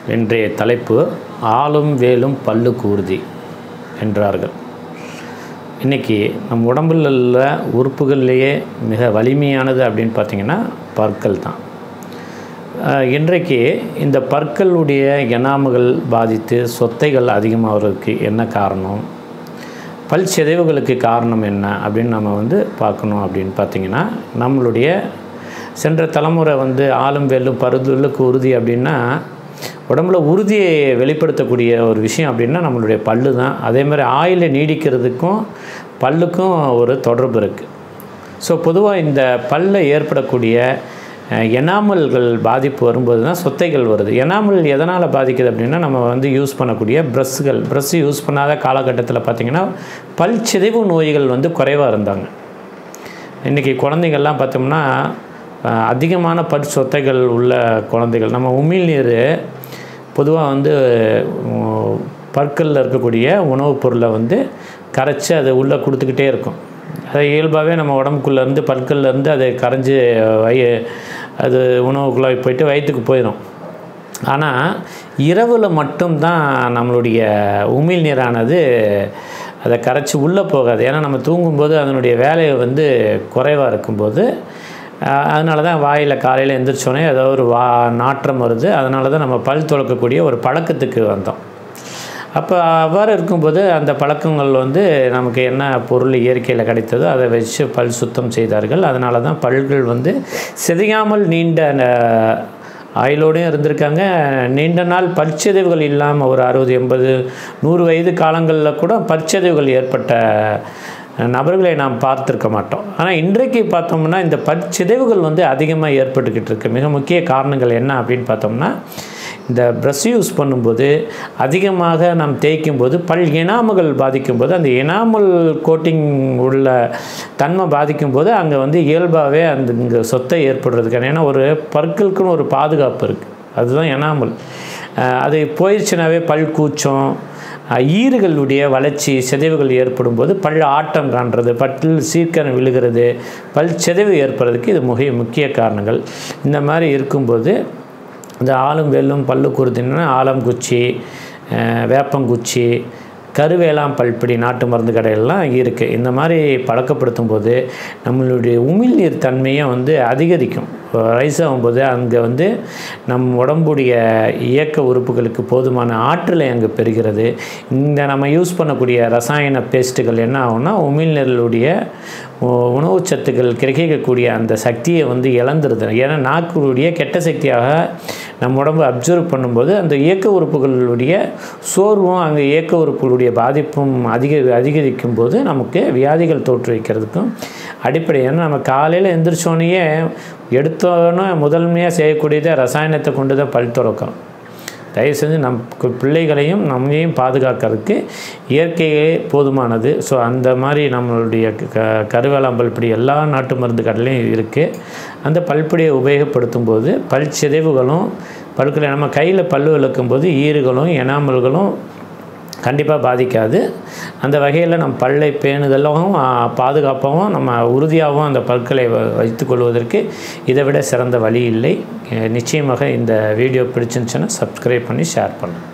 இன்றைய தலைப்பு ஆளும் வேலும் பல்லுக்கு உறுதி என்றார்கள் இன்றைக்கி நம் உடம்பில் உள்ள உறுப்புகள்லேயே மிக வலிமையானது அப்படின்னு பார்த்திங்கன்னா பற்கள் தான் அஹ், இன்றைக்கு இந்த பற்களுடைய எனாமுகள் பாதித்து சொத்தைகள் அதிகமாகிறதுக்கு என்ன காரணம் பல் சிதைவுகளுக்கு காரணம் என்ன அப்படின்னு நம்ம வந்து பார்க்கணும் அப்படின்னு பார்த்திங்கன்னா நம்மளுடைய சென்ற தலைமுறை வந்து ஆளும் வெல்லும் பருதுலுக்கு உறுதி அப்படின்னா உடம்புல உறுதியை வெளிப்படுத்தக்கூடிய ஒரு விஷயம் அப்படின்னா நம்மளுடைய பல்லு தான் அதே மாதிரி ஆயிலை நீடிக்கிறதுக்கும் பல்லுக்கும் ஒரு தொடர்பு இருக்குது ஸோ பொதுவாக இந்த பல்ல ஏற்படக்கூடிய அஹ், எனாமல்கள் பாதிப்பு வரும்போது தான் சொத்தைகள் வருது எனாமல் எதனால் பாதிக்குது அப்படின்னா நம்ம வந்து யூஸ் பண்ணக்கூடிய ப்ரஷ்கள் ப்ரஷ் யூஸ் பண்ணாத காலகட்டத்தில் பார்த்திங்கன்னா பல் சிதைவு நோய்கள் வந்து குறைவாக இருந்தாங்க இன்றைக்கி குழந்தைகள்லாம் பார்த்தோம்னா அஹ், அதிகமான பல் சொத்தைகள் உள்ள குழந்தைகள் நம்ம உமிழ்நீர் பொதுவாக வந்து உம், பற்களில் இருக்கக்கூடிய உணவுப் பொருளை வந்து கரைச்சி அதை உள்ளே கொடுத்துக்கிட்டே இருக்கும் அது இயல்பாகவே நம்ம உடம்புக்குள்ளேருந்து பற்கள்லேருந்து அது கரைஞ்சி வய அது உணவுக்குள்ளே போயிட்டு வயிற்றுக்கு போயிடும் ஆனால் இரவில் மட்டும்தான் நம்மளுடைய உமிழ் நீரானது அதை கரைச்சி உள்ளே போகாது ஏன்னா நம்ம தூங்கும்போது அதனுடைய வேலையை வந்து குறைவாக இருக்கும்போது அஹ், அதனால தான் வாயில் காலையில் எந்திரிச்சோடனே ஏதோ ஒரு வா நாற்றம் வருது அதனால தான் நம்ம பல் துளக்கக்கூடிய ஒரு பழக்கத்துக்கு வந்தோம் அப்போ அவ்வாறு இருக்கும்போது அந்த பழக்கங்கள் வந்து நமக்கு என்ன பொருள் இயற்கையில் கிடைத்ததோ அதை வச்சு பல் சுத்தம் செய்தார்கள் அதனால தான் பல்கள் வந்து சிதையாமல் நீண்ட அஹ், ஆயுளோடையும் இருந்திருக்காங்க நீண்ட நாள் பற்சிதைவுகள் இல்லாமல் ஒரு அறுபது எண்பது நூறு வயது காலங்களில் கூட பற்சிதைவுகள் ஏற்பட்ட நபர்களை நாம் பார்த்துருக்க மாட்டோம் ஆனால் இன்றைக்கு பார்த்தோம்னா இந்த பற்சிதைவுகள் வந்து அதிகமாக ஏற்பட்டுக்கிட்டு இருக்கு மிக முக்கிய காரணங்கள் என்ன அப்படின்னு பார்த்தோம்னா இந்த ப்ரஷ் யூஸ் பண்ணும்போது அதிகமாக நாம் தேய்க்கும் போது பல் எனாமுகள் பாதிக்கும் போது அந்த எனாமல் கோட்டிங் உள்ள தன்மை பாதிக்கும் போது அங்கே வந்து இயல்பாகவே அந்த இங்கே சொத்தை ஏற்படுறதுக்கான ஏன்னா ஒரு பற்களுக்குன்னு ஒரு பாதுகாப்பு இருக்குது அதுதான் எனாமல் அஹ் அது போயிடுச்சுனாவே பல் கூச்சம் அஹ் ஈறுகளுடைய வளர்ச்சி சிதைவுகள் ஏற்படும் போது பல் ஆட்டம் காண்றது பட்டில் சீர்கரம் விழுகிறது பல் சிதைவு ஏற்படுறதுக்கு இது முக்கிய முக்கிய காரணங்கள் இந்த மாதிரி இருக்கும்போது இந்த ஆலும் வெல்லும் பல்லு குருதின்னா ஆலங்குச்சி அஹ் வேப்பங்குச்சி கருவேலாம் பல்படி நாட்டு மருந்து கடையெல்லாம் இருக்குது இந்த மாதிரி பழக்கப்படுத்தும் போது நம்மளுடைய உமிழ்நீர் தன்மையை வந்து அதிகரிக்கும் ரைஸ் ஆகும்போது அங்கே வந்து நம் உடம்புடைய இயக்க உறுப்புகளுக்கு போதுமான ஆற்றலை அங்கே பெறுகிறது இந்த நம்ம யூஸ் பண்ணக்கூடிய ரசாயன பேஸ்ட்டுகள் என்ன ஆகும்னா உமிழ்நீர்களுடைய உ- உணவுச் சத்துக்கள் கிடைக்கக்கூடிய அந்த சக்தியை வந்து இழந்துருது ஏன்னா நாக்குடைய கெட்ட சக்தியாக நம்ம உடம்பு அப்சர்வ் பண்ணும்போது அந்த இயக்க உறுப்புகளுடைய சோர்வும் அங்கே இயக்க உறுப்புகளுடைய பாதிப்பும் அதிக அதிகரிக்கும் போது நமக்கு வியாதிகள் தோற்றுவிக்கிறதுக்கும் அடிப்படை ஏன்னா நம்ம காலையில் எந்திரிச்சோனையே எடுத்தோன்னே முதன்மையாக செய்யக்கூடியதை ரசாயனத்தை கொண்டு தான் பல் துறக்கிறோம் தயவு செஞ்சு நம் கு- பிள்ளைகளையும் நம்மையும் பாதுகாக்கிறதுக்கு இயற்கையே போதுமானது ஸோ அந்த மாதிரி நம்மளுடைய க கருவேலாம் பல்படி எல்லா நாட்டு மருந்து கடையிலையும் இருக்குது அந்த பல்படியை உபயோகப்படுத்தும் போது பல் சிதைவுகளும் பல்களை நம்ம கையில் பல்லு விளக்கும்போது ஈறுகளும் எனாமல்களும் கண்டிப்பாக பாதிக்காது அந்த வகையில் நம் பல்லை பேணுதலும் ஆ, பாதுகாப்பாகவும் நம்ம உறுதியாகவும் அந்த பற்களை வ- வைத்துக்கொள்வதற்கு இதை விட சிறந்த வழி இல்லை அஹ் நிச்சயமாக இந்த வீடியோ பிடிச்சிருந்துச்சுன்னா சப்ஸ்கிரைப் பண்ணி ஷேர் பண்ணுங்கள்